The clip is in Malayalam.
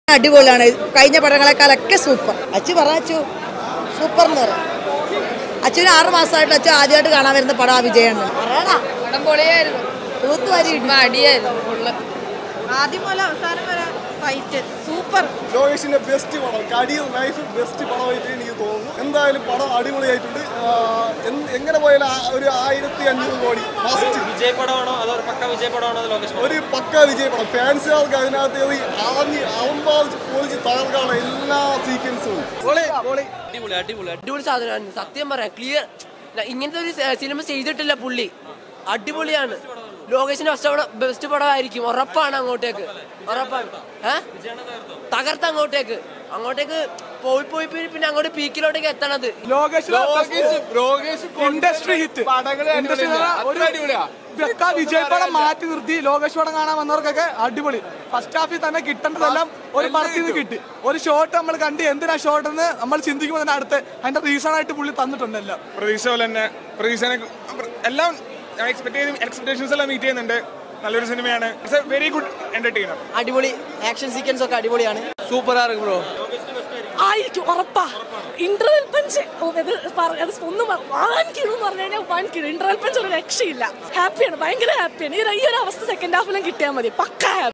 അടിപൊളിയാണ് കഴിഞ്ഞ പടങ്ങളെക്കാളൊക്കെ സൂപ്പർ അച്ചു പറ അച്ചു സൂപ്പർ എന്ന് പറ അച്ഛന് ആറ് മാസമായിട്ട് അച്ഛൻ ആദ്യമായിട്ട് കാണാൻ വരുന്ന പടം ആ വിജയാണ് പറയണ പടം പൊളിയായിരുന്നു തൂത്ത് വാരി ഇട്ടു. അടിയായിരുന്നു ഫുള്ള് ആദ്യം മുതൽ അവസാനം വരെ ഫൈറ്റ് സൂപ്പർ ലോകേഷിന്റെ ബെസ്റ്റ് പടം കടിയ ലൈഫ് ബെസ്റ്റ് പടമായിട്ട് എനിക്ക് തോന്നുന്നു എന്തായാലും പടം അടിപൊളിയായിട്ടുണ്ട് ആഹ് എന്ത്- എങ്ങനെ പോയാലും ആ- ഒരു ആയിരത്തി അഞ്ഞൂറ് കോടി മസ്റ്റ് വിജയ് പടമാണോ അതോ ഒരു പക്ക വിജയ് പടമാണോ അതോ ലോകേഷ് ഒരു പക്ക വിജയ പടം ഫാൻസുകാർക്ക് അതിനകത്ത് ഈ ആഞ്ഞ് അവമ്പാദിച്ച് പൊളിച്ച് തകർക്കാനുള്ള എല്ലാ സീക്വൻസും ഉണ്ട് അടിപൊളി അടിപൊളി അടിപൊളി സാധനമാണ് സത്യം പറയാം ക്ലിയർ ഇങ്ങനത്തെ ഒരു സ- സിനിമ ചെയ്തിട്ടില്ല പുള്ളി അടിപൊളിയാണ് ലോകേഷിന്റെ ഫസ്റ്റ് പടം ബെസ്റ്റ് പടമായിരിക്കും ഉറപ്പാണ് അങ്ങോട്ടേക്ക് ഉറപ്പാണ് ഏഹ് തകർത്ത് അങ്ങോട്ടേക്ക് അങ്ങോട്ടേക്ക് പോയി പോയി പോയി പിന്നെ അങ്ങോട്ട് പീക്കിലോട്ടേക്ക് എത്തണത് ഇൻഡസ്ട്രി ഹിറ്റ് ഇൻഡസ്ട്രി ഒരു ബെക്ക വിജയ് പടം മാറ്റി നിർത്തി ലോകേഷ് പടം കാണാൻ വന്നവർക്കൊക്കെ അടിപൊളി ഫസ്റ്റ് ഹാഫിൽ തന്നെ കിട്ടേണ്ടതെല്ലാം ഒരു പടത്തിൽ നിന്ന് കിട്ടി ഒരു ഷോട്ട് നമ്മൾ കണ്ട് എന്തിനാ ഷോട്ട് എന്ന് നമ്മൾ ചിന്തിക്കുമ്പോൾ തന്നെ അടുത്ത് അതിന്റെ റീസൺ ആയിട്ട് പുള്ളി തന്നിട്ടുണ്ട് എല്ലാം പ്രതീക്ഷ പോലെ തന്നെ പ്രതീക്ഷനെ എല്ലാം എക്സ്പെക്ട് ചെയ്ത് എക്സ്പെക്ടേഷൻസ് എല്ലാം മീറ്റ് ചെയ്യുന്നുണ്ട് നല്ലൊരു സിനിമയാണ് it's a very good entertainer അടിപൊളി ആക്ഷൻ സീക്വൻസ് ഒക്കെ അടിപൊളിയാണ് സൂപ്പർ ആണ് ബ്രോ ആയിരിക്കും ഉറപ്പാ ഇന്റർവെൽ പഞ്ച് ഓ, ഇത് പറ- അത് ഒന്നും വൺ കിലോ എന്ന് പറഞ്ഞു കഴിഞ്ഞാൽ വൺ കിലോ ഇന്റർവെൽ പഞ്ച് ഒരു രക്ഷയില്ല ഹാപ്പിയാണ് ഭയങ്കര ഹാപ്പിയാണ് ഈ ഒരു- ഈ ഒരു അവസ്ഥ സെക്കൻഡ് ഹാഫിലും കിട്ടിയാൽ മതി പക്ക ഹാപ്പി